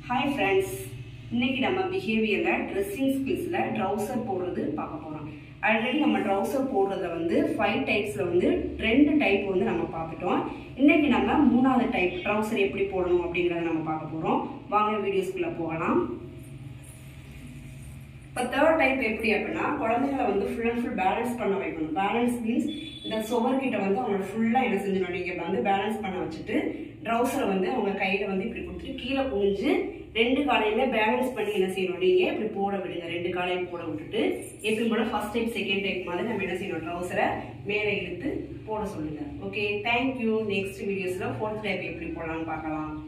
hi friends இன்னைக்கு நம்ம பிஹேவியரில் dressing ஸ்கில்ஸில் trouser போடுறது பார்க்க போகிறோம் ஆல்ரெடி நம்ம ட்ரௌசர் போடுறத வந்து ஃபைவ் டைப்ஸில் வந்து ரெண்டு டைப் வந்து நம்ம பார்த்துட்டோம் இன்னைக்கு நம்ம மூணாவது டைப் ட்ரௌசர் எப்படி போடணும் அப்படிங்கிறத நம்ம பார்க்க போகிறோம் வாங்க வீடியோஸ்குள்ளே போகலாம் இப்போ தேர்ட் டைப் எப்படி அப்படின்னா குழந்தைங்களை வந்து ஃபுல் அண்ட் ஃபுல் பேலன்ஸ் பண்ண வைக்கணும் பேலன்ஸ் மீன்ஸ் இந்த சுவர்கிட்ட வந்து அவங்கள ஃபுல்லாக என்ன செஞ்சிடணும் நீங்கள் வந்து பேலன்ஸ் பண்ண வச்சுட்டு ட்ரௌசரை வந்து அவங்க கையில் வந்து இப்படி கொடுத்துட்டு கீழே குனிஞ்சு ரெண்டு காலையுமே பேலன்ஸ் பண்ணி என்ன செய்யணும் நீங்கள் இப்படி போட விடுங்க ரெண்டு காலையும் போட விட்டுட்டு எப்படி போல ஃபர்ஸ்ட் டைப் செகண்ட் டைப் மாதிரி நம்ம என்ன செய்யணும் ட்ரௌசரை மேலே இழுத்து போட சொல்லுங்க ஓகே தேங்க்யூ நெக்ஸ்ட் வீடியோஸில் ஃபோர்த் டைப் எப்படி போடலாம்னு பார்க்கலாம்